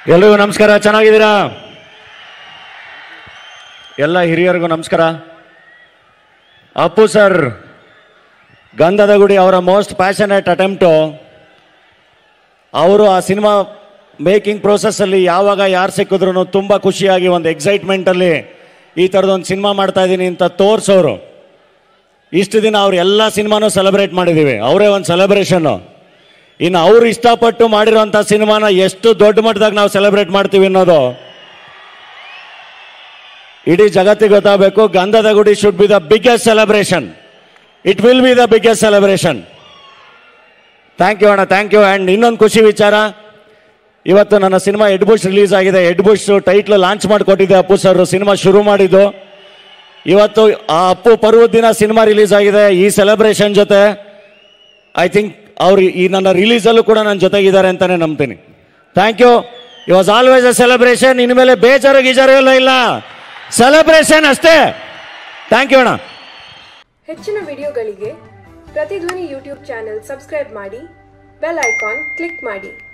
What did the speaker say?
ಎಲ್ರಿಗೂ ನಮಸ್ಕಾರ ಚೆನ್ನಾಗಿದ್ದೀರಾ ಎಲ್ಲ ಹಿರಿಯರಿಗೂ ನಮಸ್ಕಾರ ಅಪ್ಪು ಸರ್ ಗಂಧದ ಗುಡಿ ಅವರ ಮೋಸ್ಟ್ ಪ್ಯಾಷನೇಟ್ ಅಟೆಂಪ್ಟು ಅವರು ಆ ಸಿನಿಮಾ ಮೇಕಿಂಗ್ ಪ್ರೋಸೆಸ್ಸಲ್ಲಿ ಯಾವಾಗ ಯಾರು ಸಿಕ್ಕಿದ್ರು ತುಂಬ ಖುಷಿಯಾಗಿ ಒಂದು ಎಕ್ಸೈಟ್ಮೆಂಟಲ್ಲಿ ಈ ಥರದೊಂದು ಸಿನಿಮಾ ಮಾಡ್ತಾ ಇದ್ದೀನಿ ಅಂತ ತೋರಿಸೋರು ಇಷ್ಟು ದಿನ ಅವ್ರು ಎಲ್ಲ ಸಿನಿಮಾನೂ ಸೆಲೆಬ್ರೇಟ್ ಮಾಡಿದ್ದೀವಿ ಅವರೇ ಒಂದು ಸೆಲೆಬ್ರೇಷನ್ನು ಇನ್ನು ಅವ್ರು ಇಷ್ಟಪಟ್ಟು ಮಾಡಿರೋಂಥ ಸಿನಿಮಾನ ಎಷ್ಟು ದೊಡ್ಡ ಮಟ್ಟದಾಗ ನಾವು ಸೆಲೆಬ್ರೇಟ್ ಮಾಡ್ತೀವಿ ಅನ್ನೋದು ಇಡೀ ಜಗತ್ತಿಗೆ ಗೊತ್ತಾಗಬೇಕು Gandhada Gudi should be the biggest celebration it will be the biggest celebration thank you ಅಣ್ಣ ಥ್ಯಾಂಕ್ ಯು ಆ್ಯಂಡ್ ಇನ್ನೊಂದು ಖುಷಿ ವಿಚಾರ ಇವತ್ತು ನನ್ನ ಸಿನಿಮಾ ಎಡ್ ಬುಷ್ ರಿಲೀಸ್ ಆಗಿದೆ ಎಡ್ ಬುಷ್ ಟೈಟ್ಲ್ ಲಾಂಚ್ ಮಾಡಿಕೊಟ್ಟಿದ್ದೆ ಅಪ್ಪು ಸರ್ ಸಿನಿಮಾ ಶುರು ಮಾಡಿದ್ದು ಇವತ್ತು ಆ ಅಪ್ಪು ಪರ್ವದ ದಿನ ಸಿನಿಮಾ ರಿಲೀಸ್ ಆಗಿದೆ ಈ ಸೆಲೆಬ್ರೇಷನ್ ಜೊತೆ ಐ ಥಿಂಕ್ ಅವ್ರು ಈ ನನ್ನ ರಿಲೀಸಲ್ಲೂ ಕೂಡ ನನ್ನ ಜೊತೆಗಿದ್ದಾರೆ ಅಂತಾನೆ ನಂಬ್ತೀನಿ thank you it was always a celebration ಇನ್ಮೇಲೆ ಬೇಜಾರು ಗೀಜಾರು ಎಲ್ಲ ಇಲ್ಲ ಸೆಲೆಬ್ರೇಷನ್ ಅಷ್ಟೇ ಥ್ಯಾಂಕ್ ಯು ಅಣ್ಣ ಹೆಚ್ಚಿನ ವಿಡಿಯೋಗಳಿಗೆ ಪ್ರತಿಧ್ವನಿ ಯೂಟ್ಯೂಬ್ ಚಾನೆಲ್ ಸಬ್ಸ್ಕ್ರೈಬ್ ಮಾಡಿ ಬೆಲ್ ಐಕಾನ್ ಕ್ಲಿಕ್ ಮಾಡಿ